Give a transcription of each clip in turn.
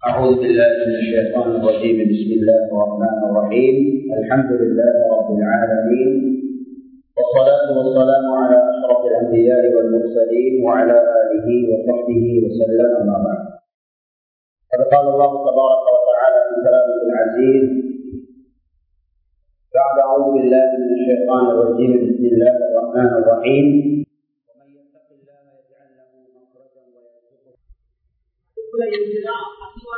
أعوذ بالله من الشيطان الرجيم بسم الله الرحمن الرحيم الحمد لله رب العالمين والصلاة والسلام على أشرف الأنبياء والمرسلين وعلى آله وصحبه وسلم أما بعد قد قال الله تبارك وتعالى في كلامه العزيز بعد أعوذ بالله من الشيطان الرجيم بسم الله الرحمن الرحيم ومن يتق الله يجعل له مخرجا ويرزقه இருந்துதான் அசிவர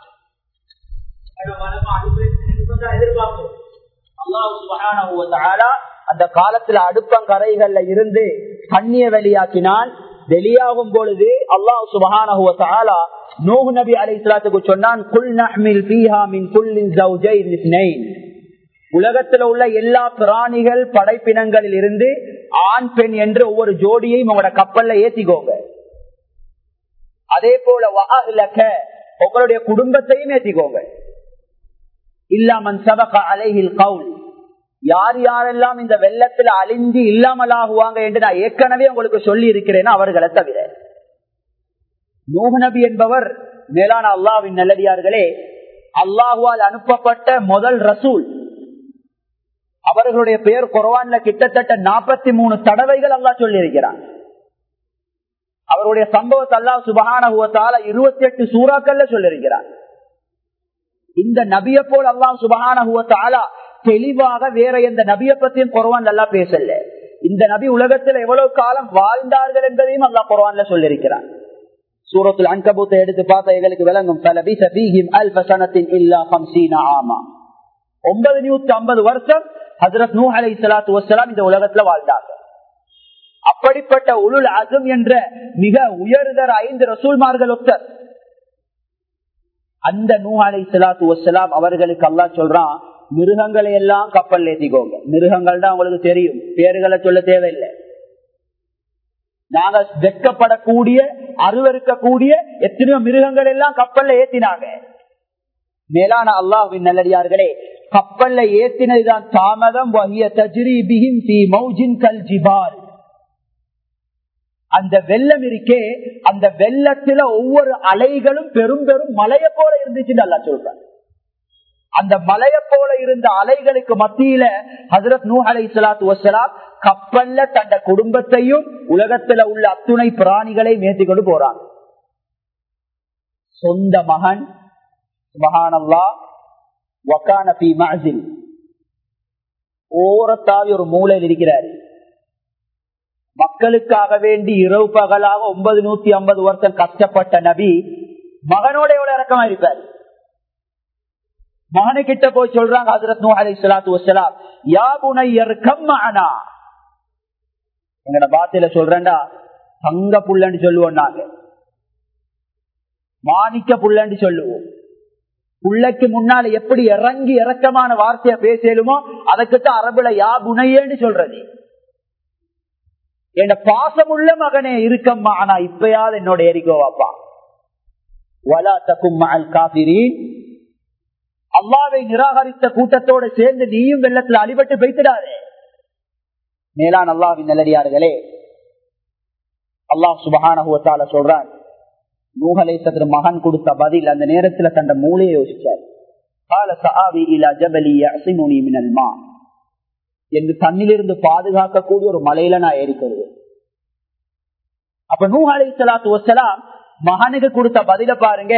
ஆரம்பிக்கும் எதிர்பார்ப்போம் அல்லாஹ் சுபஹானஹு வ தஆலா அந்த காலத்துல அடுப்பங்கரைகள்ல இருந்து தண்ணிய வெளியாக்கினான் வெளியாகும் பொழுது அல்லாஹ் சுபஹானஹு வ தஆலா நூஹ் நபி அலைஹிஸ்ஸலாத்துக்கு சொன்னான் குல் நஹ்மில் ஃபீஹா மின் குல்லின் ஜௌஜைன் இஸ்னைன் உலகத்துல உள்ள எல்லா பிராணிகள் படைப்பினங்களில் இருந்து ஆண் பெண் என்று ஒவ்வொரு ஜோடியையும் உங்களோட கப்பல்ல ஏத்திக்கோங்க அதே போல வாஹ்லக உங்களுடைய குடும்பத்தையும் ஏத்திக்கோங்க இல்லாமன் சபக அலைஹில் கவுல் யார் யாரெல்லாம் இந்த வெள்ளத்துல அழிந்து இல்லாமல் ஆகுவாங்க என்று நான் ஏற்கனவே உங்களுக்கு சொல்லி இருக்கிறேன் அவர்களை தவிர நூஹ் நபி என்பவர் மேலான அல்லாவின் நல்லடியார்களே அல்லாஹுவால் அனுப்பப்பட்ட முதல் ரசூல் அவர்களுடைய பெயர் குரவான்ல கிட்டத்தட்ட நாற்பத்தி மூணு தடவைகள் அல்லா சொல்லி இருக்கிறான் அவருடைய சம்பவத்தை அல்லாஹ் சுபகான இருபத்தி எட்டு சூறாக்கள்ல சொல்லிருக்கிறார் இந்த நபிய போல் அல்லாஹ் சுபகான தெளிவாக வேற எந்த நபிய பத்தியும் குரவான் நல்லா பேசல இந்த நபி உலகத்தில் எவ்வளவு காலம் வாழ்ந்தார்கள் என்பதையும் அல்லா குரவான்ல சொல்லியிருக்கிறார் சூரத்தில் அன்கபூத்தை எடுத்து பார்த்தா எங்களுக்கு விளங்கும் ஒன்பது நூத்தி ஐம்பது வருஷம் ஹசரத் நூ அலை சலாத்து வசலாம் இந்த உலகத்துல வாழ்ந்தார்கள் அப்படிப்பட்ட உளுல் அசம் என்ற மிக உயர்தர ஐந்து ரசூல்மார்கள் ஒத்தர் அந்த நூ அலை சலாத்து வசலாம் அவர்களுக்கு அல்லா சொல்றான் மிருகங்களை எல்லாம் கப்பல் ஏத்திக்கோங்க மிருகங்கள் தான் உங்களுக்கு தெரியும் பேர்களை சொல்ல தேவையில்லை நாங்க வெட்கப்படக்கூடிய அருவருக்கக்கூடிய எத்தனையோ மிருகங்கள் எல்லாம் கப்பல்ல ஏத்தினாங்க மேலான அல்லாஹின் நல்லடியார்களே கப்பல்ல ஏத்தினதுதான் தாமதம் வகிய தஜ்ரி பிஹிம் தி மௌஜின் கல் ஜிபால் அந்த வெள்ளம் இருக்கே அந்த வெள்ளத்துல ஒவ்வொரு அலைகளும் பெரும் பெரும் மலைய போல இருந்துச்சு நல்லா சொல்றாங்க அந்த மலைய போல இருந்த அலைகளுக்கு மத்தியில ஹசரத் நூ அலை சலாத்து வசலாம் கப்பல்ல தந்த குடும்பத்தையும் உலகத்துல உள்ள அத்துணை பிராணிகளை மேத்தி கொண்டு போறாங்க சொந்த மகன் மகானல்லா வக்கான பி மஹில் ஓரத்தாவி ஒரு மூலையில் இருக்கிறாரு மக்களுக்காக வேண்டி இரவு பகலாக ஒன்பது நூத்தி ஐம்பது வருஷம் கஷ்டப்பட்ட நபி மகனோட எவ்வளவு இறக்கமா இருப்பாரு மகனை கிட்ட போய் சொல்றாங்க ஹசரத் நூ அலை சலாத்து வசலாம் யா புனையர் கம்மானா எங்கட பாத்தியில சொல்றேன்டா தங்க புள்ளன்னு சொல்லுவோம் நாங்க மாணிக்க புள்ளன்னு சொல்லுவோம் புள்ளைக்கு முன்னால எப்படி இறங்கி இறக்கமான வார்த்தைய பேசலுமோ அதுக்குத்தான் அரபுல யா புனையேன்னு சொல்றது என் பாசமுள்ள மகனே இருக்கம்மா ஆனா இப்பயாவது என்னோட எரிக்கோவாப்பா வலா தக்கும் காபிரீன் அல்லாவை நிராகரித்த கூட்டத்தோடு சேர்ந்து நீயும் வெள்ளத்தில் அடிபட்டு வைத்திடாதே மேலான் அல்லாவின் நல்லடியார்களே அல்லாஹ் சுபகான சொல்றான் நூகலை சற்று மகன் கொடுத்த பதில் அந்த நேரத்தில் தந்த மூளையை யோசிச்சார் என்று தண்ணிலிருந்து பாதுகாக்கக்கூடிய ஒரு மலையில நான் ஏறிக்கிறது அப்ப நூ அலை சலாத்து வசலாம் மகனுக்கு கொடுத்த பதில பாருங்க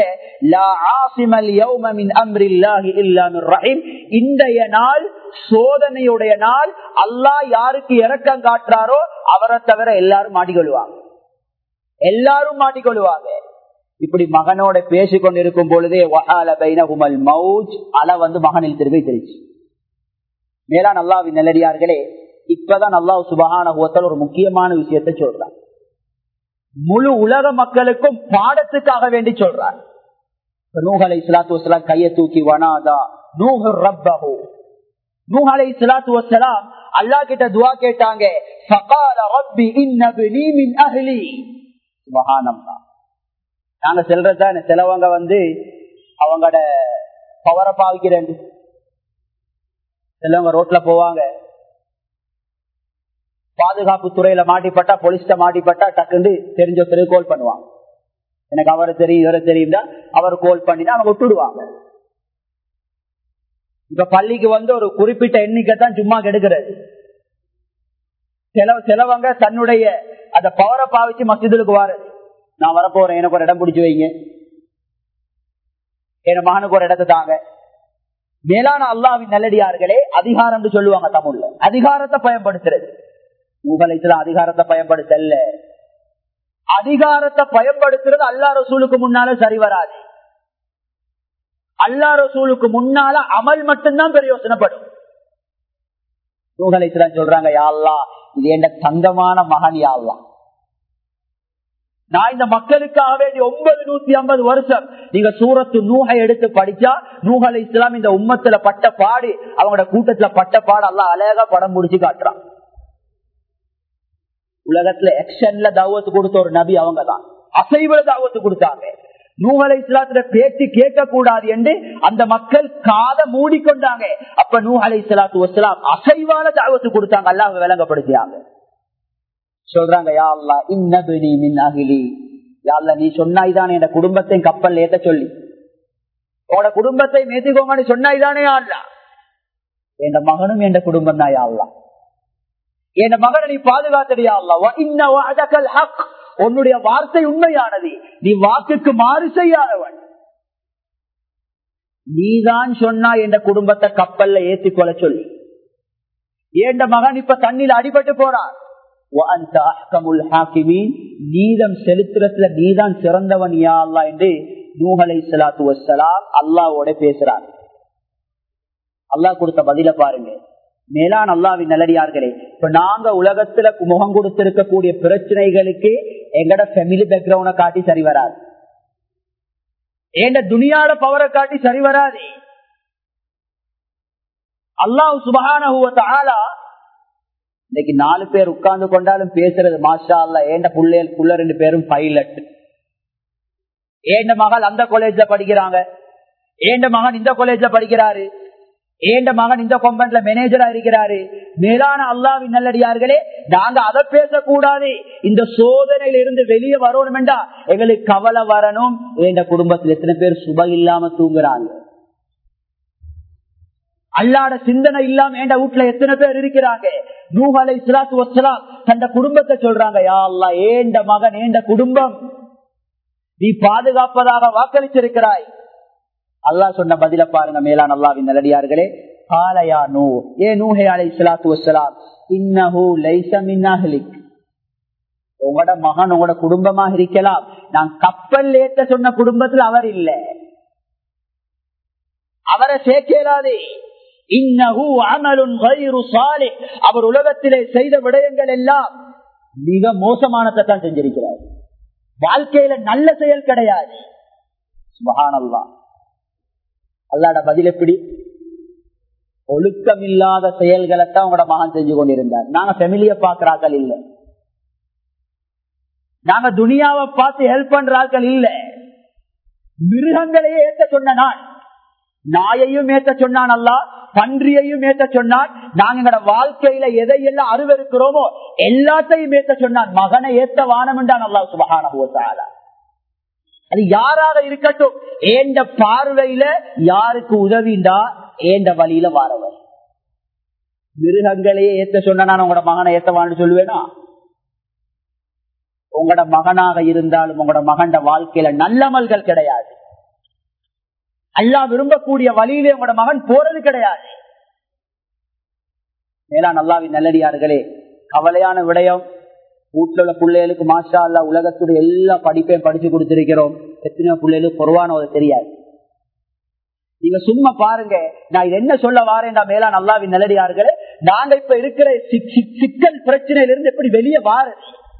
இன்றைய நாள் சோதனையுடைய நாள் அல்லாஹ் யாருக்கு இறக்கம் காட்டுறாரோ அவரை தவிர எல்லாரும் மாட்டிக்கொள்வாங்க எல்லாரும் மாட்டிக்கொள்வாங்க இப்படி மகனோட பேசிக் கொண்டிருக்கும் பொழுதே மவுஜ் அல வந்து மகனில் திரும்பி தெரிச்சு மேலான் அல்லாவின் நல்லடியார்களே இப்பதான் அல்லாஹ் சுபகான ஒரு முக்கியமான விஷயத்தை சொல்றான் முழு உலக மக்களுக்கும் பாடத்துக்காக வேண்டி சொல்றார் நூஹலை சலாத்து வசலாம் கையை தூக்கி வனாதா நூஹு ரப்பஹு நூஹலை சலாத்து வசலாம் அல்லா கிட்ட துவா கேட்டாங்க ஃபகால ரப்பி இன்னப்னி மின் அஹ்லி சுபஹானல்லாஹ் நாங்க செல்றதா சிலவங்க வந்து அவங்களோட பவரை பாவிக்கிறேன் சிலவங்க ரோட்ல போவாங்க பாதுகாப்பு துறையில மாட்டிப்பட்டா போலீஸ்ட மாட்டிப்பட்டா டக்குன்னு தெரிஞ்ச ஒருத்தருக்கு கோல் பண்ணுவாங்க எனக்கு அவரை தெரியும் இவரை தெரியும்னா அவர் கோல் பண்ணினா அவங்க விட்டுடுவாங்க இப்ப பள்ளிக்கு வந்து ஒரு குறிப்பிட்ட எண்ணிக்கை தான் சும்மா கெடுக்கிறது சில சிலவங்க தன்னுடைய அந்த பவரை பாவிச்சு மசிதலுக்கு வாரது நான் வரப்போறேன் எனக்கு ஒரு இடம் பிடிச்சு வைங்க என் மகனுக்கு ஒரு இடத்தை தாங்க மேலான அல்லாவின் நல்லடியார்களே அதிகாரம் சொல்லுவாங்க தமிழ்ல அதிகாரத்தை பயன்படுத்துறது உங்களை அதிகாரத்தை பயன்படுத்தல அதிகாரத்தை பயன்படுத்துறது அல்லா ரசூலுக்கு முன்னால சரி வராது அல்லா ரசூலுக்கு முன்னால அமல் மட்டும்தான் பிரயோசனப்படும் நூகலைத்துல சொல்றாங்க யாழ்லா இது என்ற தங்கமான மகன் யாழ்லா நான் இந்த மக்களுக்காக வேண்டிய ஒன்பது நூத்தி ஐம்பது வருஷம் நீங்க சூரத்து நூகை எடுத்து படிச்சா நூகலை இஸ்லாம் இந்த உம்மத்துல பட்ட பாடு அவங்களோட கூட்டத்துல பட்ட பாடு எல்லாம் அழகா படம் முடிச்சு காட்டுறான் உலகத்துல எக்ஷன்ல தாவத்து கொடுத்த ஒரு நபி அவங்க தான் அசைவல தாவத்து கொடுத்தாங்க நூகலை இஸ்லாத்துல பேச்சு கேட்க கூடாது என்று அந்த மக்கள் காத மூடிக்கொண்டாங்க அப்ப நூஹலை இஸ்லாத்து வசலாம் அசைவால தாவத்து கொடுத்தாங்க அல்லாஹ் விளங்கப்படுத்தியாங்க சொல்றாங்க யா அல்லா இன்னபினி மின் அகிலி யாழ்ல நீ சொன்னாய்தானே என் குடும்பத்தை கப்பல் ஏத்த சொல்லி உங்களோட குடும்பத்தை மேத்திக்கோங்கன்னு சொன்னாய்தானே அல்ல என் மகனும் என் குடும்பம் தான் யாழ்லா என் மகனை நீ பாதுகாத்தடியா அல்லா உன்னுடைய வார்த்தை உண்மையானது நீ வாக்குக்கு மாறு செய்யாதவன் நீதான் சொன்னா என் குடும்பத்தை கப்பல்ல ஏத்திக்கொள்ள சொல்லி என் மகன் இப்ப தண்ணியில் அடிபட்டு போறான் நீதம் செலுத்துறதுல நீதான் சிறந்தவன் யா அல்லா என்று நூஹலை சலாத்து வசலாம் அல்லாவோட பேசுறார் அல்லாஹ் கொடுத்த பதில பாருங்க மேலான் அல்லாவின் நல்லடியார்களே இப்ப நாங்க உலகத்துல முகம் கொடுத்திருக்கக்கூடிய பிரச்சனைகளுக்கு எங்கட ஃபெமிலி பேக்ரவுண்ட காட்டி சரி வராது ஏண்ட துணியால பவரை காட்டி சரி வராது அல்லாஹ் சுபகான இன்னைக்கு நாலு பேர் உட்கார்ந்து கொண்டாலும் பேசுறது மாஷா அல்ல ஏண்ட புள்ள புள்ள ரெண்டு பேரும் பைலட் ஏண்ட மகள் அந்த காலேஜ்ல படிக்கிறாங்க ஏண்ட மகன் இந்த காலேஜ்ல படிக்கிறாரு ஏண்ட மகன் இந்த கொம்பன்ல மேனேஜரா இருக்கிறாரு மேலான அல்லாவின் நல்லடியார்களே நாங்க அதை பேசக்கூடாது இந்த சோதனையில இருந்து வெளியே வரணும் என்றா எங்களுக்கு கவலை வரணும் எந்த குடும்பத்தில் எத்தனை பேர் சுப இல்லாம தூங்குறாங்க அல்லாட சிந்தனை இல்லாம எந்த வீட்டுல எத்தனை பேர் இருக்கிறாங்க நூஹலை சிலாத்து வசலாம் தந்த குடும்பத்தை சொல்றாங்க யா அல்லா ஏண்ட மகன் ஏண்ட குடும்பம் நீ பாதுகாப்பதாக வாக்களிச்சிருக்கிறாய் அல்லாஹ் சொன்ன பதில பாருங்க மேலான அல்லாவின் நல்லடியார்களே காலையா நூ ஏ நூஹே அலை சலாத்து வசலாம் இன்னஹு லைச மின்னாஹலிக் உங்களோட மகன் உங்களோட குடும்பமாக இருக்கலாம் நான் கப்பல் ஏத்த சொன்ன குடும்பத்தில் அவர் இல்லை அவரை சேர்க்கலாதே இன்னஹு அமலுன் அவர் உலகத்திலே செய்த விடயங்கள் எல்லாம் மிக மோசமானதை தான் செஞ்சிருக்கிறார் வாழ்க்கையில நல்ல செயல் கிடையாது சுபஹானல்லா அல்லாட பதில் எப்படி ஒழுக்கம் இல்லாத செயல்களைத்தான் உங்களோட மகன் செஞ்சு கொண்டிருந்தார் நாங்க ஃபெமிலிய பாக்குறாக்கள் இல்ல நாங்க துனியாவை பார்த்து ஹெல்ப் பண்றாக்கள் இல்ல மிருகங்களையே ஏற்ற சொன்ன நான் நாயையும் ஏற்ற சொன்னான் அல்ல பன்றியையும் ஏற்ற சொன்னான் நாங்க எங்களோட வாழ்க்கையில எதையெல்லாம் அருவருக்கிறோமோ எல்லாத்தையும் ஏற்ற சொன்னான் மகனை ஏற்ற வானம் என்றான் அல்லா சுபகான அது யாராக இருக்கட்டும் ஏண்ட பார்வையில யாருக்கு உதவிண்டா ஏண்ட வழியில வாரவர் மிருகங்களையே ஏத்த சொன்ன நான் உங்களோட மகனை ஏத்தவான்னு சொல்லுவேனா உங்களோட மகனாக இருந்தாலும் உங்களோட மகண்ட வாழ்க்கையில நல்லமல்கள் கிடையாது அல்லா விரும்பக்கூடிய வழியிலே உங்களோட மகன் போறது கிடையாது மேலா நல்லாவின் நல்லடியார்களே கவலையான விடயம் வீட்டுல உள்ள பிள்ளைகளுக்கு மாஷா அல்லா உலகத்துடைய எல்லா படிப்பையும் படிச்சு கொடுத்திருக்கிறோம் எத்தனையோ பிள்ளைகளுக்கு குறவானது தெரியாது நீங்க சும்மா பாருங்க நான் இது என்ன சொல்ல வாரேன்டா மேலா நல்லாவின் நல்லடியார்களே நாங்க இப்ப இருக்கிற சிக்கல் பிரச்சனையில இருந்து எப்படி வெளியே வாரு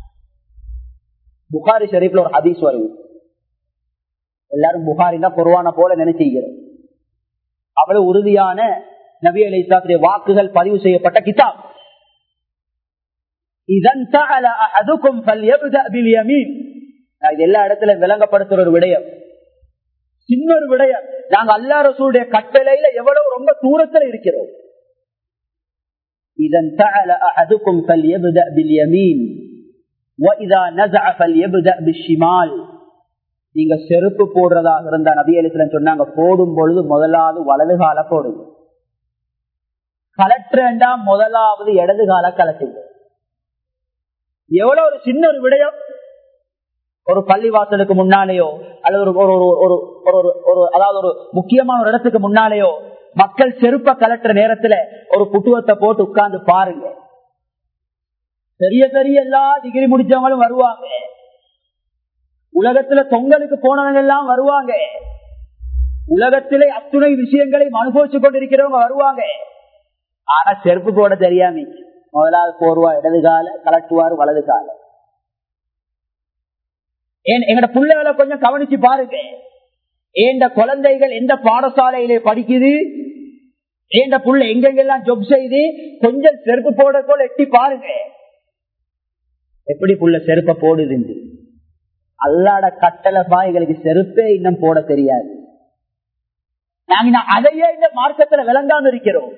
புகாரி ஷரீப்ல ஒரு ஹதீஸ் வருது எல்லாரும் புகாரினா குருவான போல நினைச்சுக்கிறோம் அவ்வளவு உறுதியான நபி அலி இஸ்லாத்துடைய வாக்குகள் பதிவு செய்யப்பட்ட கிதாப் இதன் இது எல்லா இடத்துல விளங்கப்படுத்துற ஒரு விடயம் இன்னொரு விடயம் நாங்க அல்லா ரசூடைய கட்டளையில எவ்வளவு ரொம்ப தூரத்துல இருக்கிறோம் இதன் أحدكم فليبدأ باليمين وإذا نزع فليبدأ بالشمال நீங்க செருப்பு போடுறதாக இருந்தா நபி அலிஸ்லாம் சொன்னாங்க போடும் பொழுது முதலாவது வலது கால போடுங்க கலட்டுறா முதலாவது இடது கால கலட்டுங்க எவ்வளவு ஒரு சின்ன ஒரு விடயம் ஒரு பள்ளிவாசலுக்கு முன்னாலேயோ அல்லது ஒரு ஒரு ஒரு ஒரு ஒரு அதாவது ஒரு முக்கியமான ஒரு இடத்துக்கு முன்னாலேயோ மக்கள் செருப்ப கலட்டுற நேரத்துல ஒரு புட்டுவத்தை போட்டு உட்கார்ந்து பாருங்க பெரிய பெரிய எல்லா டிகிரி முடிச்சவங்களும் வருவாங்க உலகத்துல தொங்கலுக்கு போனவங்க எல்லாம் வருவாங்க உலகத்திலே அத்துணை விஷயங்களை அனுபவிச்சு கொண்டிருக்கிறவங்க வருவாங்க ஆனா செருப்பு போட தெரியாம முதலாவது போர்வா இடது கால கலட்டுவார் வலது கால எங்கட பிள்ளைகளை கொஞ்சம் கவனிச்சு பாருங்க ஏண்ட குழந்தைகள் எந்த பாடசாலையிலே படிக்குது ஏண்ட புள்ள எங்கெங்கெல்லாம் ஜொப் செய்து கொஞ்சம் செருப்பு போட போல எட்டி பாருங்க எப்படி புள்ள செருப்ப போடுது அல்லாட கட்டளப்பா எங்களுக்கு செருப்பே இன்னும் போட தெரியாது நாங்க அதையே இந்த மார்க்கத்துல விளங்காம இருக்கிறோம்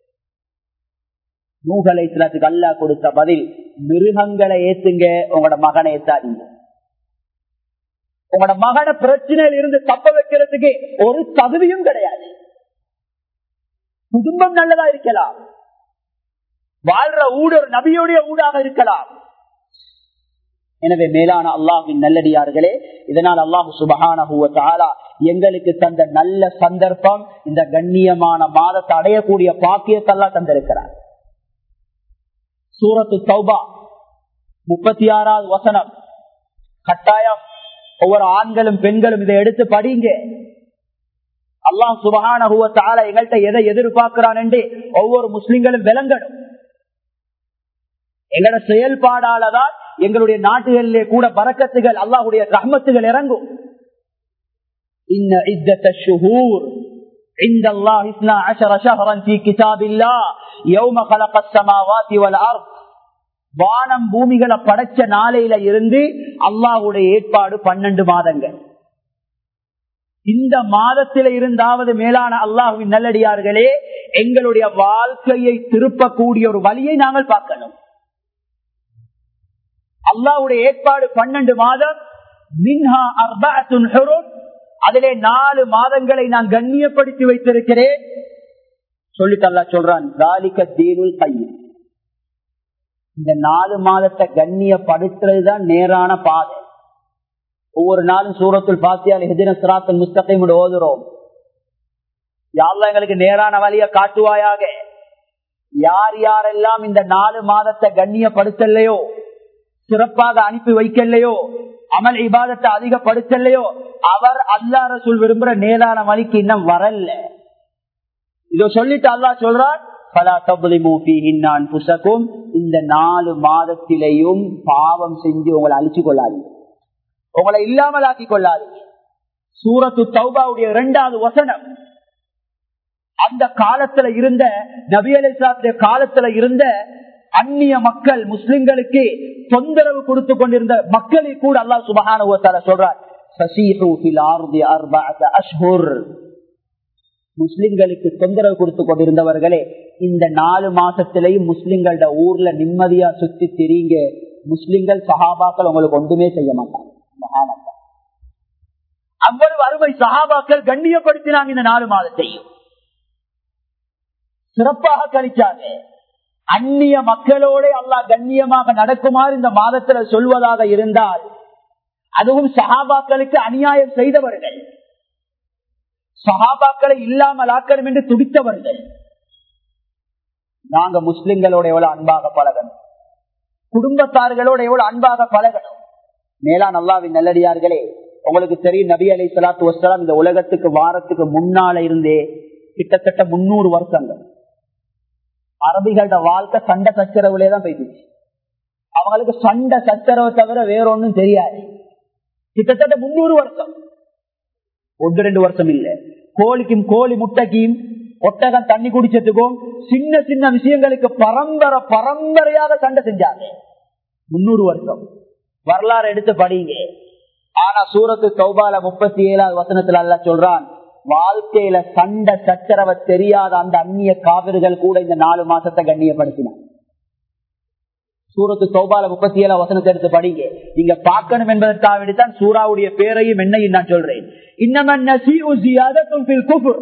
நூகலை சிலத்துக்கு அல்லா கொடுத்த பதில் மிருகங்களை ஏத்துங்க உங்களோட மகனை ஏத்தாதீங்க உங்களோட மகன பிரச்சனையில் இருந்து தப்ப வைக்கிறதுக்கு ஒரு தகுதியும் கிடையாது குடும்பம் நல்லதா இருக்கலாம் வாழ்ற ஊடு ஒரு நபியுடைய ஊடாக இருக்கலாம் எனவே மேலான அல்லாஹின் நல்லடியார்களே இதனால் அல்லாஹு சுபகான எங்களுக்கு தந்த நல்ல சந்தர்ப்பம் இந்த கண்ணியமான மாதத்தை அடையக்கூடிய பாக்கியத்தெல்லாம் தந்திருக்கிறார் சூரத்து தௌபா முப்பத்தி ஆறாவது வசனம் கட்டாயம் ஒவ்வொரு ஆண்களும் பெண்களும் இதை எடுத்து படிங்க அல்லாஹ் சுபகான எங்கள்கிட்ட எதை எதிர்பார்க்கிறான் என்று ஒவ்வொரு முஸ்லிம்களும் விளங்கணும் எங்களோட செயல்பாடாலதான் எங்களுடைய நாட்டுகளிலே கூட பறக்கத்துகள் அல்லாஹுடைய ரஹ்மத்துகள் இறங்கும் இன்ன இத்தத்த ஷுஹூர் عند الله اثنا عشر شهرا في كتاب الله يوم خلق السماوات والارض வானம் பூமிகளை படைச்ச நாளையில இருந்து அல்லாஹுடைய ஏற்பாடு பன்னெண்டு மாதங்கள் இந்த மாதத்தில இருந்தாவது மேலான அல்லாஹுவின் நல்லடியார்களே எங்களுடைய வாழ்க்கையை திருப்பக்கூடிய ஒரு வழியை நாங்கள் பார்க்கணும் அல்லாவுடைய ஏற்பாடு பன்னெண்டு மாதம் மின்ஹா அர்பாத்துன் அதிலே நாலு மாதங்களை நான் கண்ணியப்படுத்தி வைத்திருக்கிறேன் சொல்லிட்டு அல்லா சொல்றான் தாலிக்க தீனுல் கையில் இந்த நாலு மாதத்தை கண்ணியப்படுத்துறதுதான் நேரான பாதை ஒவ்வொரு நாளும் சூரத்துள் பாத்தியால் எதிர சிராத்தல் முஸ்தகை ஓதுறோம் யாரெல்லாம் எங்களுக்கு நேரான வழியை காட்டுவாயாக யார் யாரெல்லாம் இந்த நாலு மாதத்தை கண்ணியப்படுத்தலையோ சிறப்பாக அனுப்பி வைக்கலையோ அமல் இபாதத்தை அதிகப்படுத்தலையோ அவர் அல்லா ரசூல் விரும்புற நேரான வழிக்கு இன்னும் வரல இதோ சொல்லிட்டு அல்லா சொல்றார் பலா தபுலி மூப்பி இன்னான் புசக்கும் இந்த நாலு மாதத்திலையும் பாவம் செஞ்சு உங்களை அழிச்சு கொள்ளாதீங்க உங்களை இல்லாமல் ஆக்கி கொள்ளாதீங்க சூரத்து தௌபாவுடைய இரண்டாவது வசனம் அந்த காலத்துல இருந்த நபி அலிசாத்துடைய காலத்துல இருந்த அந்நிய மக்கள் முஸ்லிம்களுக்கு தொந்தரவு கொடுத்து கொண்டிருந்த மக்களை கூட அல்லா சுபகான சொல்றார் முஸ்லிம்களுக்கு தொந்தரவு கொடுத்து கொண்டிருந்தவர்களே இந்த நாலு மாசத்திலையும் முஸ்லிம்களோட ஊர்ல நிம்மதியா சுத்தி தெரியுங்க முஸ்லிம்கள் சஹாபாக்கள் உங்களுக்கு ஒன்றுமே செய்ய மாட்டாங்க அவ்வளவு அருமை சஹாபாக்கள் கண்ணியப்படுத்தினாங்க இந்த நாலு மாதத்தையும் சிறப்பாக கழிச்சாங்க அந்நிய மக்களோட அல்லா கண்ணியமாக நடக்குமாறு இந்த மாதத்துல சொல்வதாக இருந்தால் அதுவும் சஹாபாக்களுக்கு அநியாயம் செய்தவர்கள் சஹாபாக்களை இல்லாமல் ஆக்கணும் என்று துடித்தவர்கள் நாங்க முஸ்லிம்களோட எவ்வளவு அன்பாக பழகணும் குடும்பத்தார்களோட எவ்வளவு அன்பாக பழகணும் மேலான் அல்லாவின் நல்லடியார்களே உங்களுக்கு தெரியும் நபி அலி சலாத்து வசலாம் இந்த உலகத்துக்கு வாரத்துக்கு முன்னால இருந்தே கிட்டத்தட்ட முன்னூறு வருஷங்கள் அரபிகளோட வாழ்க்கை சண்டை சச்சரவுலே தான் போயிடுச்சு அவங்களுக்கு சண்டை சச்சரவை தவிர வேற ஒன்றும் தெரியாது கிட்டத்தட்ட முன்னூறு வருஷம் ஒன்று ரெண்டு வருஷம் இல்ல கோழிக்கும் கோழி முட்டைக்கும் ஒட்டகம் தண்ணி குடிச்சதுக்கும் சின்ன சின்ன விஷயங்களுக்கு பரம்பரை பரம்பரையாக சண்டை செஞ்சாங்க முன்னூறு வருஷம் வரலாறு எடுத்து படிங்க ஆனா சூரத்து சௌபால முப்பத்தி ஏழாவது வசனத்துல அல்ல சொல்றான் வாழ்க்கையில சண்டை சச்சரவை தெரியாத அந்த அந்நிய காவிர்கள் கூட இந்த நாலு மாசத்தை கண்ணியப்படுத்தினான் சூரத்து சௌபால முப்பத்தி ஏழாம் வசனத்தை எடுத்து படிங்க நீங்க பார்க்கணும் என்பதற்காக வேண்டித்தான் சூறாவுடைய பேரையும் என்னையும் நான் சொல்றேன் இன்னும்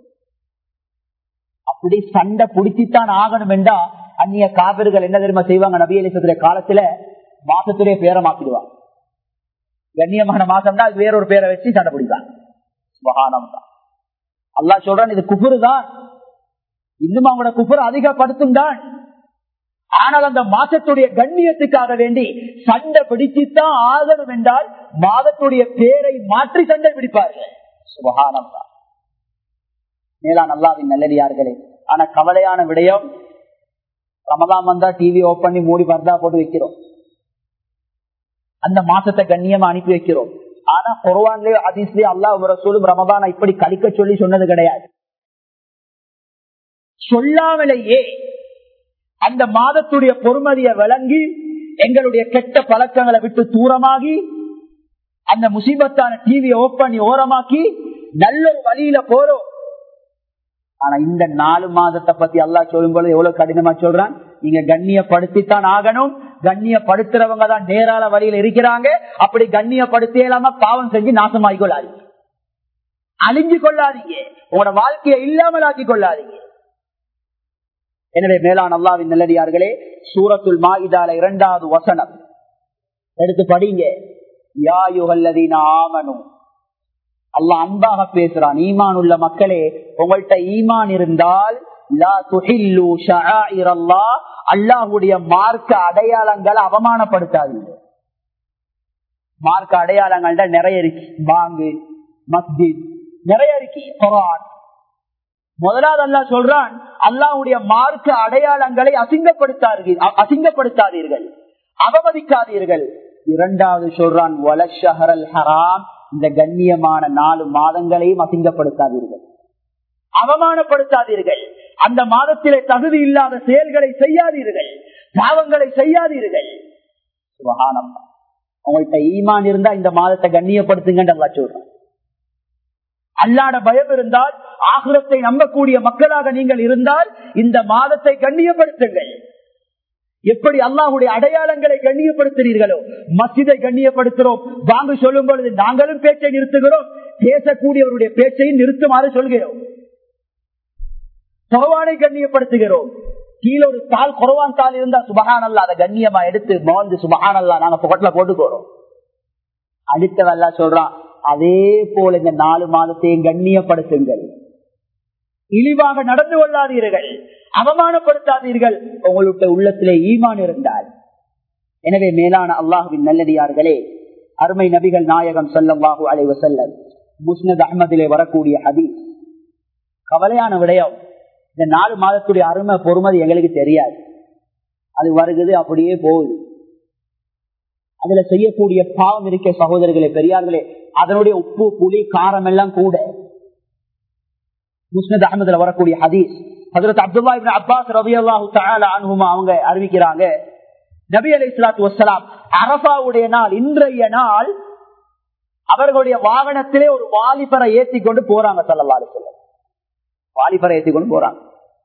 அப்படி சண்டை பிடிச்சித்தான் ஆகணும் என்றா அந்நிய காவிர்கள் என்ன தெரியுமா செய்வாங்க நபி அலிசத்துடைய காலத்துல மாசத்துடைய பேரை மாத்திடுவாங்க கண்ணியமான மாசம் தான் வேறொரு பேரை வச்சு சண்டை பிடிப்பாங்க சுபகானம் தான் அல்லா சொல்றான் இது குபுரு தான் இன்னும் அவங்களோட குபுரு அதிகப்படுத்தும் தான் ஆனால் அந்த மாசத்துடைய கண்ணியத்துக்காக வேண்டி சண்டை பிடிச்சுத்தான் ஆகணும் என்றால் மாதத்துடைய பேரை மாற்றி சண்டை பிடிப்பார்கள் சுபகானம் தான் மேலான் அல்லாவின் நல்லடியார்களே ஆனா கவலையான விடயம் ரமதான் வந்தா டிவி ஓப் பண்ணி மூடி பர்தா போட்டு வைக்கிறோம் அந்த மாசத்தை கண்ணியமா அனுப்பி வைக்கிறோம் ஆனா குரவான்லயோ அதிஸ்லயோ அல்லாஹ் ரசூலும் ரமதான இப்படி கழிக்க சொல்லி சொன்னது கிடையாது சொல்லாமலேயே அந்த மாதத்துடைய பொறுமதியை விளங்கி எங்களுடைய கெட்ட பழக்கங்களை விட்டு தூரமாகி அந்த முசீபத்தான டிவியை ஓப் பண்ணி ஓரமாக்கி நல்ல ஒரு வழியில போறோம் ஆனா இந்த நாலு மாதத்தை பத்தி அல்லா சொல்லும் பொழுது எவ்வளவு கடினமா சொல்றான் நீங்க கண்ணியப்படுத்தித்தான் ஆகணும் கண்ணியப்படுத்துறவங்க தான் நேரால வழியில இருக்கிறாங்க அப்படி கண்ணியப்படுத்தியலாம பாவம் செஞ்சு நாசமாகி கொள்ளாதீங்க அழிஞ்சு கொள்ளாதீங்க உங்களோட வாழ்க்கையை இல்லாமல் ஆக்கி கொள்ளாதீங்க எனவே மேலான அல்லாவின் நல்லடியார்களே சூரத்துல் மாயிதால இரண்டாவது வசனம் எடுத்து படிங்க யாயுகல்லதீன ஆமனும் அல்லா அன்பாக பேசுறான் ஈமான் உள்ள மக்களே உங்கள்கிட்ட ஈமான் இருந்தால் அல்லாஹுடைய மார்க்க அடையாளங்களை அவமானப்படுத்தாதீங்க மார்க்க அடையாளங்கள்ட நிறைய இருக்கு பாங்கு மஸ்ஜித் நிறைய இருக்கு குரான் முதலாவது அல்லா சொல்றான் அல்லாஹுடைய மார்க்க அடையாளங்களை அசிங்கப்படுத்தார்கள் அசிங்கப்படுத்தாதீர்கள் அவமதிக்காதீர்கள் இரண்டாவது சொல்றான் வலஷஹரல் ஹராம் இந்த கண்ணியமான நாலு மாதங்களையும் அசிங்கப்படுத்தாதீர்கள் அவமானப்படுத்தாதீர்கள் அந்த மாதத்திலே தகுதி இல்லாத செயல்களை செய்யாதீர்கள் பாவங்களை செய்யாதீர்கள் சுபகானம் உங்கள்கிட்ட ஈமான் இருந்தா இந்த மாதத்தை கண்ணியப்படுத்துங்க சொல்றேன் அல்லாட பயம் இருந்தால் ஆகுரத்தை நம்பக்கூடிய மக்களாக நீங்கள் இருந்தால் இந்த மாதத்தை கண்ணியப்படுத்துங்கள் எப்படி அல்லாஹுடைய அடையாளங்களை கண்ணியப்படுத்துறீர்களோ மசிதை கண்ணியப்படுத்துறோம் வாங்க சொல்லும் பொழுது நாங்களும் பேச்சை நிறுத்துகிறோம் பேசக்கூடியவருடைய பேச்சையும் நிறுத்துமாறு சொல்கிறோம் குறவானை கண்ணியப்படுத்துகிறோம் கீழே ஒரு தாள் குறவான் தாள் இருந்தா சுபகான் அல்லா அதை கண்ணியமா எடுத்து மோந்து சுபகான் அல்லா நாங்க புகட்டில போட்டுக்கிறோம் அடுத்தவல்லா சொல்றான் அதே போல இந்த நாலு மாதத்தையும் கண்ணியப்படுத்துங்கள் இழிவாக நடந்து கொள்ளாதீர்கள் அவமானப்படுத்தாதீர்கள் உங்களுடைய உள்ளத்திலே ஈமான் இருந்தால் எனவே மேலான அல்லாஹுவின் நல்லடியார்களே அருமை நபிகள் நாயகம் சொல்லவாகு அலைவ செல்லம் முஸ்னத் அஹமதிலே வரக்கூடிய ஹதீஸ் கவலையான விடயம் இந்த நாலு மாதத்துடைய அருமை பொறுமதி எங்களுக்கு தெரியாது அது வருகுது அப்படியே போகுது அதுல செய்யக்கூடிய பாவம் இருக்க சகோதரர்களே பெரியார்களே அதனுடைய உப்பு புளி காரம் எல்லாம் கூட முஸ்னத் அஹமதுல வரக்கூடிய ஹதீஸ் ஹசரத் அப்துல்லா இபின் அப்பாஸ் ரவி அல்லாஹு அனுகுமா அவங்க அறிவிக்கிறாங்க நபி அலி இஸ்லாத்து வசலாம் அரபாவுடைய நாள் இன்றைய நாள் அவர்களுடைய வாகனத்திலே ஒரு வாலிபரை ஏற்றி கொண்டு போறாங்க சல்லா அலி சொல்ல வாலிபரை ஏற்றி கொண்டு போறாங்க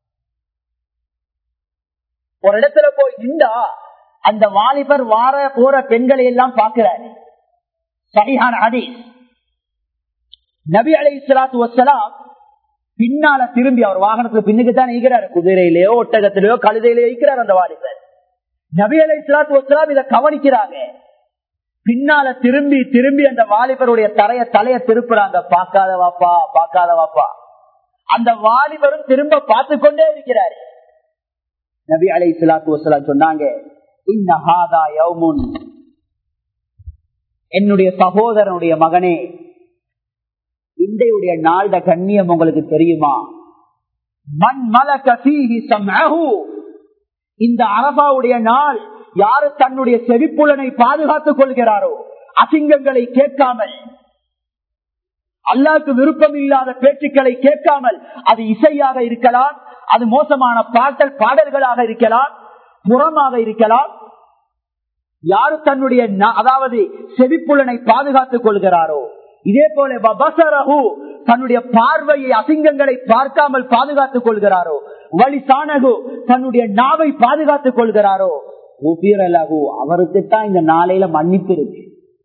ஒரு இடத்துல போய் நின்றா அந்த வாலிபர் வார போற பெண்களை எல்லாம் பார்க்கிறாரு சரியான ஹதீஸ் நபி அலி இஸ்லாத்து வசலாம் பின்னால திரும்பி அவர் வாகனத்துக்கு பின்னுக்கு தான் ஈக்கிறாரு குதிரையிலேயோ ஒட்டகத்திலேயோ கழுதையிலேயோ ஈக்கிறார் அந்த வாலிபர் நபி அலை இஸ்லாத்து வஸ்லாம் இதை கவனிக்கிறாங்க பின்னால திரும்பி திரும்பி அந்த வாலிபருடைய தரைய தலைய திருப்புறாங்க பார்க்காத வாப்பா பார்க்காத வாப்பா அந்த வாலிபரும் திரும்ப பார்த்து கொண்டே இருக்கிறாரு நபி அலை இஸ்லாத்து வஸ்லாம் சொன்னாங்க என்னுடைய சகோதரனுடைய மகனே இன்றையுடைய நாள்ட கண்ணியம் உங்களுக்கு தெரியுமா மண் மலக இந்த அரபாவுடைய நாள் யாரு தன்னுடைய செவிப்புலனை பாதுகாத்துக் கொள்கிறாரோ அசிங்கங்களை கேட்காமல் அல்லாக்கு விருப்பம் இல்லாத பேச்சுக்களை கேட்காமல் அது இசையாக இருக்கலாம் அது மோசமான பாட்டல் பாடல்களாக இருக்கலாம் புறமாக இருக்கலாம் யாரு தன்னுடைய அதாவது செவிப்புலனை பாதுகாத்துக் கொள்கிறாரோ இதே போல பபசரஹு தன்னுடைய பார்வையை அசிங்கங்களை பார்க்காமல் பாதுகாத்துக் கொள்கிறாரோ வழி சாணகு தன்னுடைய நாவை பாதுகாத்துக் கொள்கிறாரோ உபிரலகு அவருக்கு தான் இந்த நாளையில மன்னிப்பு இருக்கு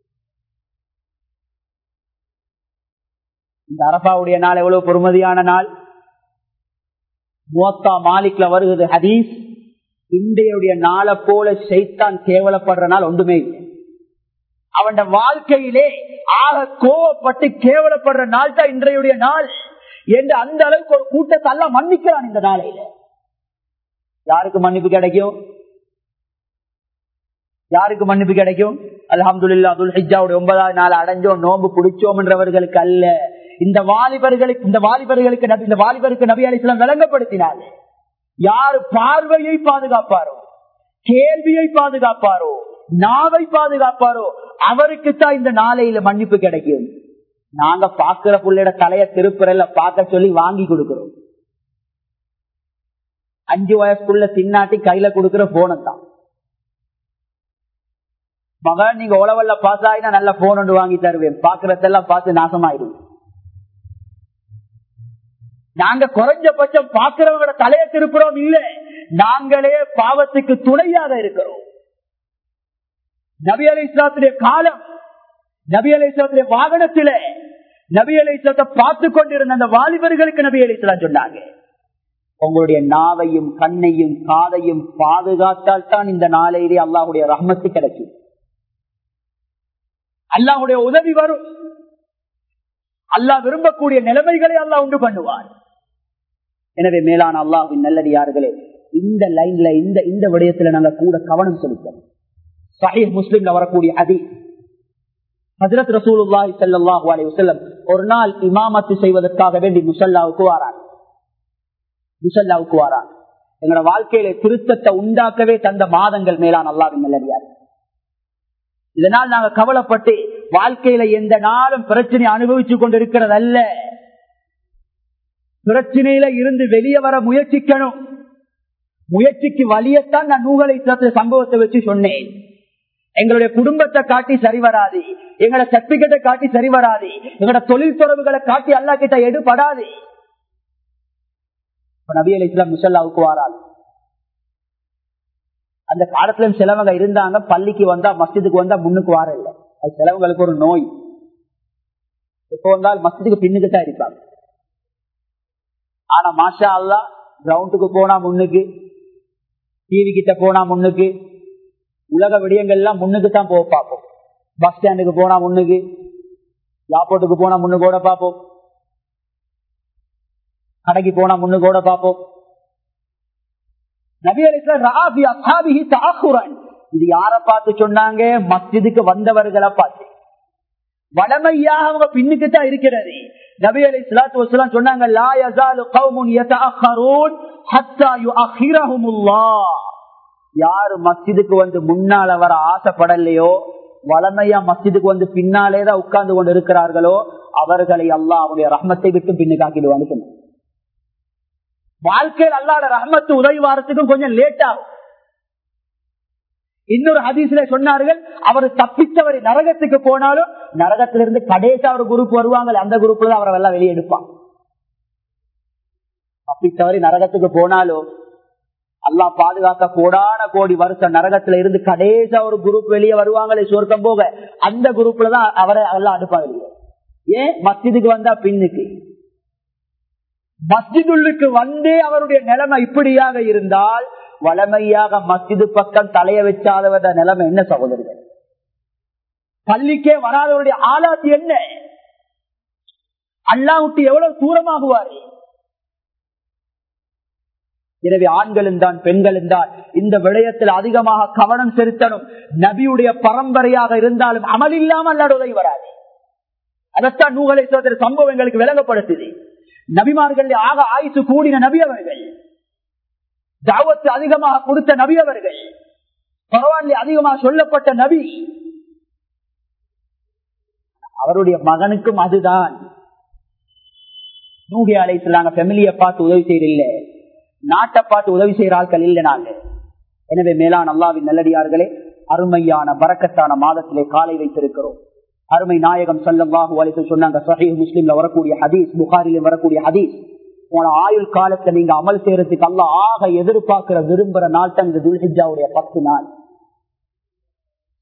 இந்த அரபாவுடைய நாள் எவ்வளவு பொறுமதியான நாள் முவத்தா மாலிக்ல வருகிறது ஹதீஸ் இன்றையுடைய நாளை போல செய்தான் கேவலப்படுற நாள் ஒன்றுமே இல்லை அவன் வாழ்க்கையிலே ஆக கோவப்பட்டு கேவலப்படுற நாள் தான் இன்றையுடைய நாள் என்று அந்த அளவுக்கு ஒரு கூட்டத்தை எல்லாம் மன்னிக்கிறான் இந்த நாளையில யாருக்கு மன்னிப்பு கிடைக்கும் யாருக்கு மன்னிப்பு கிடைக்கும் அலமதுல்லா துல் ஹிஜாவுடைய ஒன்பதாவது நாள் அடைஞ்சோம் நோம்பு பிடிச்சோம் என்றவர்களுக்கு அல்ல இந்த வாலிபர்களுக்கு இந்த வாலிபர்களுக்கு நபி இந்த வாலிபருக்கு நபி அலிஸ்லாம் விளங்கப்படுத்தினார் யார் பார்வையை பாதுகாப்பாரோ கேள்வியை பாதுகாப்பாரோ நாவை பாதுகாப்பாரோ அவருக்கு தான் இந்த நாளையில மன்னிப்பு கிடைக்கும் நாங்க பாக்குற புள்ளையோட தலைய திருப்புறல பார்க்க சொல்லி வாங்கி கொடுக்கிறோம் அஞ்சு வயசுக்குள்ள தின்னாட்டி கையில கொடுக்கிற போனம் தான் மகன் நீங்க உழவல்ல பாஸ் ஆயினா நல்ல போன் ஒன்று வாங்கி தருவேன் பாக்குறதெல்லாம் பார்த்து நாசமாயிடும் நாங்க குறைஞ்சபட்சம் பாக்குறவங்களோட தலையை திருப்புறோம் இல்ல நாங்களே பாவத்துக்கு துணையாக இருக்கிறோம் நபி அலி இஸ்லாத்துடைய காலம் நபி அலி இஸ்லாத்துடைய வாகனத்தில நபி அலி இஸ்லாத்தை பார்த்து கொண்டிருந்த அந்த வாலிபர்களுக்கு நபி அலி இஸ்லாம் சொன்னாங்க உங்களுடைய நாவையும் கண்ணையும் காதையும் பாதுகாத்தால் தான் இந்த நாளையிலே அல்லாஹுடைய ரஹ்மத்து கிடைக்கும் அல்லாஹுடைய உதவி வரும் அல்லாஹ் விரும்பக்கூடிய நிலைமைகளை அல்லாஹ் உண்டு பண்ணுவார் எனவே மேலான அல்லாஹின் நல்லடியார்களே இந்த லைன்ல இந்த இந்த விடயத்துல நாங்க கூட கவனம் செலுத்தணும் சஹீஹ் முஸ்லிம்ல வரக்கூடிய அதி ஹசரத் ரசூலுல்லாஹி ஸல்லல்லாஹு அலைஹி வஸல்லம் ஒரு நாள் இமாமத்து செய்வதற்காக வேண்டி முசல்லாவுக்கு வாரார் முசல்லாவுக்கு வாரார் எங்களோட வாழ்க்கையில திருத்தத்தை உண்டாக்கவே தந்த மாதங்கள் மேலான அல்லாவின் நல்லடியார் இதனால் நாங்க கவலைப்பட்டு வாழ்க்கையில எந்த நாளும் பிரச்சனை அனுபவிச்சு கொண்டிருக்கிறது அல்ல பிரச்சனையில இருந்து வெளியே வர முயற்சிக்கணும் முயற்சிக்கு வழியத்தான் நான் நூகலை சம்பவத்தை வச்சு சொன்னேன் எங்களுடைய குடும்பத்தை காட்டி சரி வராது எங்களோட சர்டிபிகேட்டை காட்டி சரி வராது எங்களோட தொழில் தொடர்புகளை காட்டி அல்லா கிட்ட எடுபடாது நபி அலி இஸ்லாம் முசல்லாவுக்கு வாராது அந்த காலத்துல சிலவங்க இருந்தாங்க பள்ளிக்கு வந்தா மஸ்ஜிதுக்கு வந்தா முன்னுக்கு வார இல்லை அது சிலவங்களுக்கு ஒரு நோய் எப்போ வந்தால் மஸ்ஜிதுக்கு பின்னுக்கு தான் இருப்பாங்க ஆனா மாஷா அல்லா கிரவுண்டுக்கு போனா முன்னுக்கு டிவி கிட்ட போனா முன்னுக்கு உலக விடயங்கள்லாம் முன்னுக்கு தான் போக பார்ப்போம் பஸ் ஸ்டாண்டுக்கு போனா முன்னுக்கு ஏர்போர்ட்டுக்கு போனா முன்னுக்கூட பார்ப்போம் கடைக்கு போனா முன்னுக்கூட பார்ப்போம் இது யார பார்த்து சொன்னாங்க மஸ்ஜிதுக்கு வந்தவர்களை பார்த்து வளமையாக அவங்க பின்னுக்கு தான் இருக்கிறது நபி அலி சலாத்து வசலாம் சொன்னாங்க லா யஸாலு கௌமுன் யதஅخرون ஹத்தா யுஅخرஹுமுல்லாஹ் யாரு மஸ்ஜிதுக்கு வந்து முன்னால வர ஆசைப்படலையோ வளமையா மஸ்ஜிதுக்கு வந்து பின்னாலே தான் உட்கார்ந்து கொண்டு இருக்கிறார்களோ அவர்களை அல்லாஹ் அவருடைய ரஹ்மத்தை விட்டு பின்னுக்காக்கிடுவான்னு சொன்னாங்க வாழ்க்கையில் அல்லாட ரஹ்மத்து உதவி வாரத்துக்கும் கொஞ்சம் லேட் ஆகும் இன்னொரு ஹதீஸ்ல சொன்னார்கள் அவர் தப்பித்தவர் நரகத்துக்கு போனாலும் நரகத்திலிருந்து கடைசி ஒரு குரூப் வருவாங்க அந்த குரூப்ல தான் அவரை எல்லாம் வெளியே எடுப்பான் தப்பித்தவரை நரகத்துக்கு போனாலும் அல்லா பாதுகாக்க கோடான கோடி வருஷம் நரகத்துல இருந்து கடைசா ஒரு குரூப் வெளியே வருவாங்களே சொர்க்கம் போக அந்த குரூப்ல தான் அவரை எல்லாம் அடுப்பாங்க ஏன் மஸ்ஜிதுக்கு வந்தா பின்னுக்கு மஸ்ஜிதுள்ளுக்கு வந்தே அவருடைய நிலைமை இப்படியாக இருந்தால் வளமையாக மஸ்ஜிது பக்கம் தலைய வச்சாதவத நிலைமை என்ன சகோதரர்கள் பள்ளிக்கே வராதவருடைய ஆளாத்து என்ன அல்லா விட்டு எவ்வளவு தூரமாகுவாரு எனவே ஆண்களும் தான் பெண்களும் தான் இந்த விடயத்தில் அதிகமாக கவனம் செலுத்தணும் நபியுடைய பரம்பரையாக இருந்தாலும் அமல் இல்லாமல் அல்லாட உதவி வராது அதத்தான் நூகலை சோதர சம்பவங்களுக்கு விளங்கப்படுத்துது நபிமார்கள் ஆக ஆயுசு கூடின நபி அவர்கள் தாவத்து அதிகமாக கொடுத்த நபி அவர்கள் பரவாயில்ல அதிகமாக சொல்லப்பட்ட நபி அவருடைய மகனுக்கும் அதுதான் நூகி அழைத்துலாங்க ஃபெமிலியை பார்த்து உதவி செய்யறில்லை நாட்டை பார்த்து உதவி செய்யற ஆட்கள் இல்லை நாங்க எனவே மேலான அல்லாவின் நல்லடியார்களே அருமையான பறக்கத்தான மாதத்திலே காலை வைத்திருக்கிறோம் அருமை நாயகம் சல்லாஹூ அலிசு சொன்னாங்க சஹீஹ் முஸ்லீம்ல வரக்கூடிய ஹதீஸ் புகாரில வரக்கூடிய ஹதீஸ் உன ஆயுள் காலத்துல நீங்க அமல் செய்யறதுக்கு அல்ல ஆக எதிர்பார்க்கிற விரும்புற நாள் தான் இந்த துல்ஹிஜாவுடைய பத்து நாள்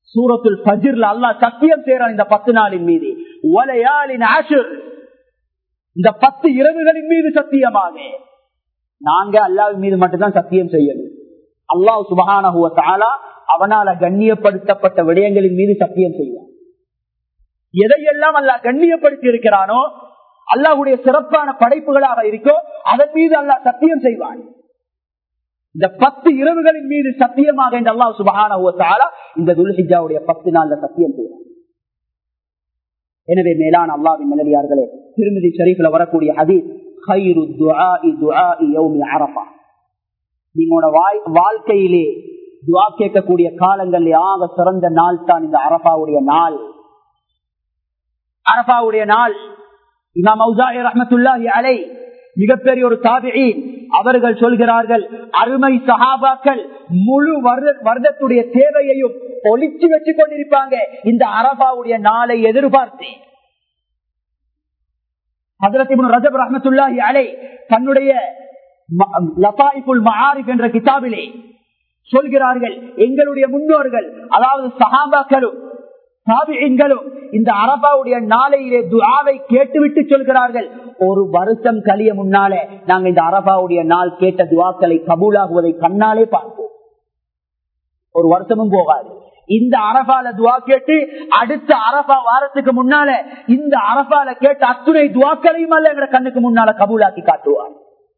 சூரத்துல் ஃபஜ்ர்ல அல்லாஹ் சத்தியம் செய்யறான் இந்த பத்து நாளின் மீது ஒலையாளின் ஆஷுர் இந்த பத்து இரவுகளின் மீது சத்தியமாக நாங்க அல்லாவின் மீது மட்டும்தான் சத்தியம் செய்யணும் அல்லாஹ் சுபஹானஹுவ தஆலா அவனால கண்ணியப்படுத்தப்பட்ட விடயங்களின் மீது சத்தியம் செய்வான் எதையெல்லாம் அல்லாஹ் கண்ணியப்படுத்தி இருக்கிறானோ அல்லாஹுடைய சிறப்பான படைப்புகளாக இருக்கோ அதன் மீது அல்லாஹ் சத்தியம் செய்வான் இந்த பத்து இரவுகளின் மீது சத்தியமாக இந்த அல்லாஹ் சுபஹான இந்த துல்ஹிஜாவுடைய பத்து நாள்ல சத்தியம் செய்வான் எனவே மேலான அல்லாவின் நிலவியார்களே திருமதி ஷரீஃப்ல வரக்கூடிய ஹதீஸ் خير الدعاء دعاء يوم عرفه நீங்களோட வாழ்க்கையிலே துவா கேட்கக்கூடிய காலங்கள் ஆக சிறந்த நாள் தான் இந்த அரபாவுடைய நாள் அரபாவுடைய நாள் இமாம் மௌசாஹி ரஹமத்துல்லாஹி அலை மிகப்பெரிய ஒரு தாபியின் அவர்கள் சொல்கிறார்கள் அருமை சஹாபாக்கள் முழு வருடத்துடைய தேவையையும் ஒழிச்சு வச்சு கொண்டிருப்பாங்க இந்த அரபாவுடைய நாளை எதிர்பார்த்து ரஜப் ரஹமத்துல்லாஹி அலை தன்னுடைய லதாயிபுல் மஆரிஃப் என்ற கிதாபிலே சொல்கிறார்கள் எங்களுடைய முன்னோர்கள் அதாவது சஹாபாக்களும் சாபிகளும் இந்த அரபாவுடைய நாளையிலே துஆவை கேட்டுவிட்டு சொல்கிறார்கள் ஒரு வருஷம் கழிய முன்னாலே நாங்க இந்த அரபாவுடைய நாள் கேட்ட துவாக்களை கபூலாகுவதை கண்ணாலே பார்ப்போம் ஒரு வருஷமும் போகாது இந்த அரபால துவா கேட்டு அடுத்த அரபா வாரத்துக்கு முன்னால இந்த அரபால கேட்ட அத்துணை துவாக்களையும் அல்ல எங்க கண்ணுக்கு முன்னால கபூலாக்கி காட்டுவார்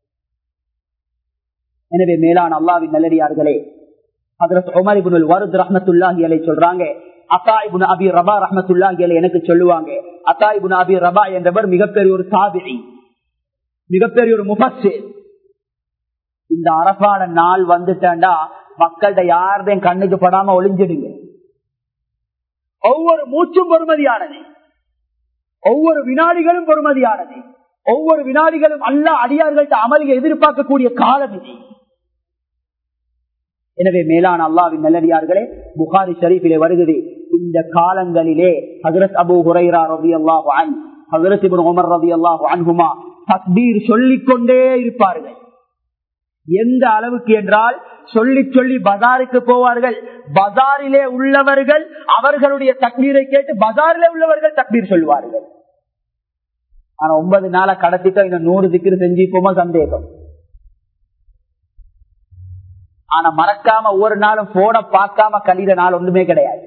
எனவே மேலான அல்லாவின் நல்லடியார்களே அதற்கு உமர் இபுல் வருத் ரஹமத்துல்லாஹி அலை சொல்றாங்க அத்தா இபுன் அபி ரபா ரஹமத்துல்லாஹி அலை எனக்கு சொல்லுவாங்க அத்தா இபுன் அபி ரபா என்றவர் மிகப்பெரிய ஒரு சாபிரி மிகப்பெரிய ஒரு முபஸ்ஸிர் இந்த அரபாட நாள் வந்துட்டாண்டா மக்கள்கிட்ட யாருதையும் கண்ணுக்கு படாம ஒளிஞ்சிடுங்க ஒவ்வொரு மூச்சும் பொறுமதியானது ஒவ்வொரு வினாடிகளும் பொறுமதியானது ஒவ்வொரு வினாடிகளும் அல்ல அடியார்கள்ட்ட அமலியை எதிர்பார்க்கக்கூடிய காலம் இது எனவே மேலான அல்லாவின் நல்லடியார்களே புகாரி ஷரீஃபிலே வருகிறது இந்த காலங்களிலே ஹசரத் அபு ஹுரைரா ரவி அல்லாஹு அன் ஹசரத் இபின் உமர் ரவி அல்லாஹு அன்ஹுமா தக்பீர் சொல்லிக் கொண்டே இருப்பார்கள் எந்த அளவுக்கு என்றால் சொல்லி சொல்லி பஜாருக்கு போவார்கள் பஜாரிலே உள்ளவர்கள் அவர்களுடைய தக்பீரை கேட்டு பஜாரிலே உள்ளவர்கள் தக்பீர் சொல்வார்கள் ஆனா ஒன்பது நாளை கடத்திட்டோம் இன்னும் நூறு திக்கிற செஞ்சுப்போமா சந்தேகம் ஆனா மறக்காம ஒவ்வொரு நாளும் போன பார்க்காம கழித நாள் ஒன்றுமே கிடையாது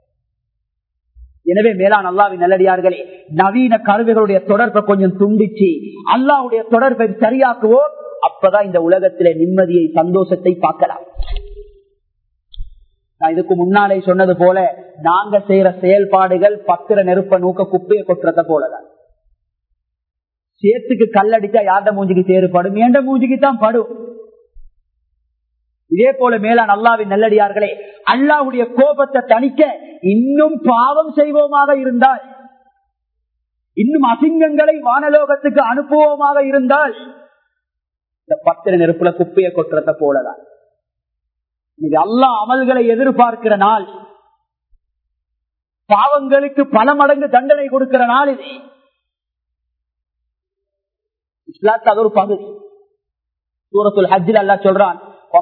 எனவே மேலான் அல்லாவின் நல்லடியார்களே நவீன கருவிகளுடைய தொடர்பை கொஞ்சம் துண்டிச்சு அல்லாவுடைய தொடர்பை சரியாக்குவோம் அப்பதான் இந்த உலகத்திலே நிம்மதியை சந்தோஷத்தை பார்க்கலாம் நான் இதுக்கு முன்னாலே சொன்னது போல நாங்க செய்யற செயல்பாடுகள் பத்திர நெருப்ப நூக்க குப்பையை கொட்டுறத போலதான் சேத்துக்கு கல்லடிச்சா யார்ட மூஞ்சிக்கு சேருப்படும் ஏண்ட மூஞ்சிக்கு தான் படும் இதே போல மேலான் அல்லாவின் நல்லடியார்களே அல்லாவுடைய கோபத்தை தணிக்க இன்னும் பாவம் செய்வோமாக இருந்தால் இன்னும் அசிங்கங்களை வானலோகத்துக்கு அனுப்புவோமாக இருந்தால் இந்த பத்திர நெருப்புல குப்பையை கொட்டுறத போலதான் இது அல்லா அமல்களை எதிர்பார்க்கிற நாள் பாவங்களுக்கு பல மடங்கு தண்டனை கொடுக்கிற நாள் இது இஸ்லாத்து அது ஒரு பகுதி சூரத்துல் ஹஜ்ஜில் அல்லா சொல்றான்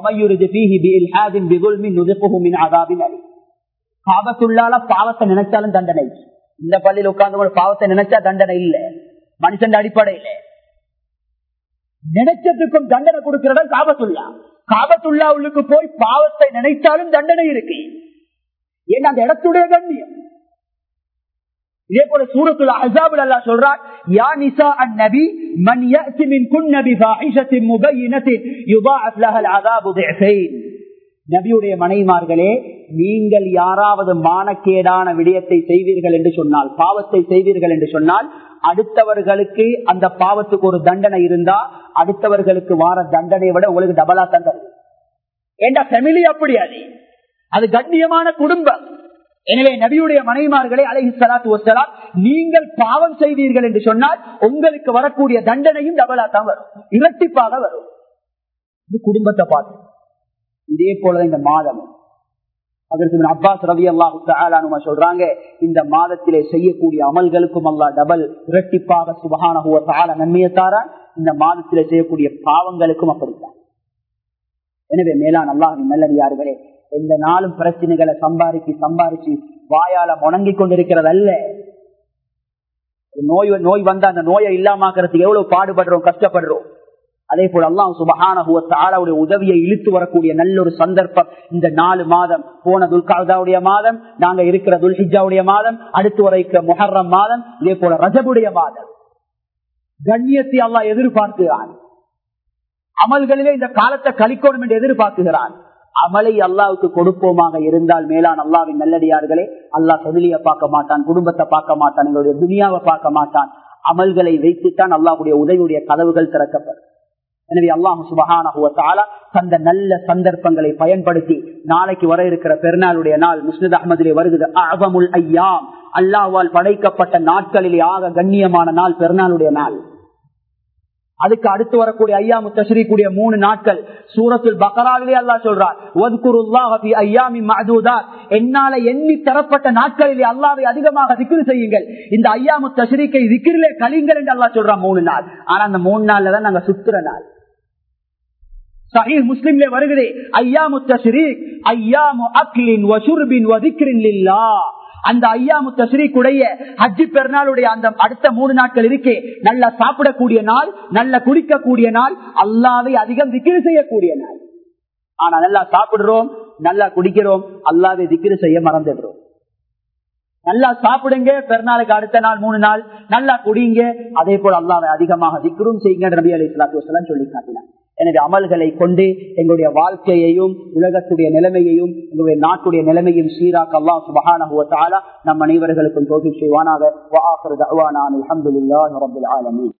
காபத்துள்ளால பாவத்தை நினைச்சாலும் தண்டனை இந்த பள்ளியில் உட்கார்ந்து பாவத்தை நினைச்சா தண்டனை இல்ல மனுஷன் அடிப்படையில நினைச்சதுக்கும் தண்டனை கொடுக்கிற இடம் காபத்துள்ளா காபத்துள்ளா உள்ளுக்கு போய் பாவத்தை நினைத்தாலும் தண்டனை இருக்கு ஏன்னா அந்த இடத்துடைய கண்ணியம் இதே போல சூரத்துல அசாபுல் அல்லா சொல்றார் யா நிசா அன் நபி மன் யஅதி மின் குன் நபி ஃபாஹிஷத்தின் முபையினத்தின் யுதாஅத் லஹல் அஸாபு ضعفين நபியுடைய மனைமார்களே நீங்கள் யாராவது மானக்கேடான விடயத்தை செய்வீர்கள் என்று சொன்னால் பாவத்தை செய்வீர்கள் என்று சொன்னால் அடுத்தவர்களுக்கு அந்த பாவத்துக்கு ஒரு தண்டனை இருந்தா அடுத்தவர்களுக்கு வார தண்டனையை விட உங்களுக்கு டபலா தண்டனை ஏண்டா ஃபெமிலி அப்படி அது அது கண்ணியமான குடும்பம் எனவே நபியுடைய மனைமார்களே அலஹி சலாத்து வசலாம் நீங்கள் பாவம் செய்வீர்கள் என்று சொன்னால் உங்களுக்கு வரக்கூடிய தண்டனையும் டபலா தான் வரும் இரட்டிப்பாக வரும் இது குடும்பத்தை பார்த்து இதே போல இந்த மாதம் அதற்கு அப்பாஸ் ரவி அல்லாஹு சொல்றாங்க இந்த மாதத்திலே செய்யக்கூடிய அமல்களுக்கும் அல்லா டபல் இரட்டிப்பாக சுபகான நன்மையத்தாரா இந்த மாதத்திலே செய்யக்கூடிய பாவங்களுக்கும் அப்படித்தான் எனவே மேலான் அல்லாஹின் நல்லடியார்களே எந்த நாளும் பிரச்சனைகளை சம்பாதிச்சு சம்பாதிச்சு வாயால முணங்கி கொண்டிருக்கிறதல்ல நோய் நோய் வந்தா அந்த நோயை இல்லாமக்கிறதுக்கு எவ்வளவு பாடுபடுறோம் கஷ்டப்படுறோம் அதே போல அல்லாம் சுபகானுடைய உதவியை இழுத்து வரக்கூடிய நல்ல ஒரு சந்தர்ப்பம் இந்த நாலு மாதம் போன துல்காவுடைய மாதம் நாங்க இருக்கிற துல்ஹிஜாவுடைய மாதம் அடுத்து வரைக்கிற முஹர்ரம் மாதம் இதே போல ரஜபுடைய மாதம் கண்ணியத்தை அல்லாஹ் எதிர்பார்க்கிறான் அமல்களிலே இந்த காலத்தை கழிக்கணும் என்று எதிர்பார்க்குகிறான் அமலை அல்லாவுக்கு கொடுப்போமாக இருந்தால் மேலான் அல்லாவின் நல்லடியார்களே அல்லாஹ் தொழிலிய பார்க்க மாட்டான் குடும்பத்தை பார்க்க மாட்டான் எங்களுடைய துனியாவை பார்க்க மாட்டான் அமல்களை வைத்துத்தான் அல்லாஹுடைய உதவியுடைய கதவுகள் திறக்கப்படும் எனவே அல்லாஹு சுபகான தந்த நல்ல சந்தர்ப்பங்களை பயன்படுத்தி நாளைக்கு வர இருக்கிற பெருநாளுடைய நாள் முஸ்லித் அகமதிலே வருகிறது அகமுல் ஐயாம் அல்லாஹால் படைக்கப்பட்ட நாட்களிலே ஆக கண்ணியமான நாள் பெருநாளுடைய நாள் அதுக்கு அடுத்து வரக்கூடிய ஐயா முத்தஸ்ரீ கூடிய மூணு நாட்கள் சூரத்துல் பக்கராவிலே அல்லா சொல்றார் என்னால எண்ணி தரப்பட்ட நாட்களிலே அல்லாவை அதிகமாக திக்ரு செய்யுங்கள் இந்த ஐயா முத்தஸ்ரீக்கை திக்கிரிலே கலிங்கள் என்று அல்லா சொல்றான் மூணு நாள் ஆனா அந்த மூணு நாள்ல தான் நாங்க சுத்துற நாள் சஹீ முஸ்லிம்ல வருகிறே ஐயாமு தஷ்ரீக் ஐயாமு அக்லின் வசுர்பின் வதிக்ரின் லில்லா அந்த ஐயாமு தஸ்ரீக்குடைய ஹஜ்ஜி பெருநாளுடைய அந்த அடுத்த மூணு நாட்கள் இருக்கே நல்லா சாப்பிடக்கூடிய நாள் நல்ல குடிக்கக்கூடிய நாள் அல்லாவை அதிகம் திக்கிரு செய்யக்கூடிய நாள் ஆனா நல்லா சாப்பிடுறோம் நல்லா குடிக்கிறோம் அல்லாவை திக்கிரு செய்ய மறந்துடுறோம் நல்லா சாப்பிடுங்க பெருநாளுக்கு அடுத்த நாள் மூணு நாள் நல்லா குடிங்க அதே போல அல்லாவை அதிகமாக திக்ரும் செய்யுங்க நபி அலி இஸ்லாத்து வசலாம் சொல்லி காட்டினார் எனவே அமல்களை கொண்டு எங்களுடைய வாழ்க்கையையும் உலகத்துடைய நிலைமையையும் எங்களுடைய நாட்டுடைய நிலைமையும் சீராக்க அல்லா சுபகான நம் அனைவர்களுக்கும் தோல்வி செய்வானாக அலமதுல்லா ரபுல் ஆலமி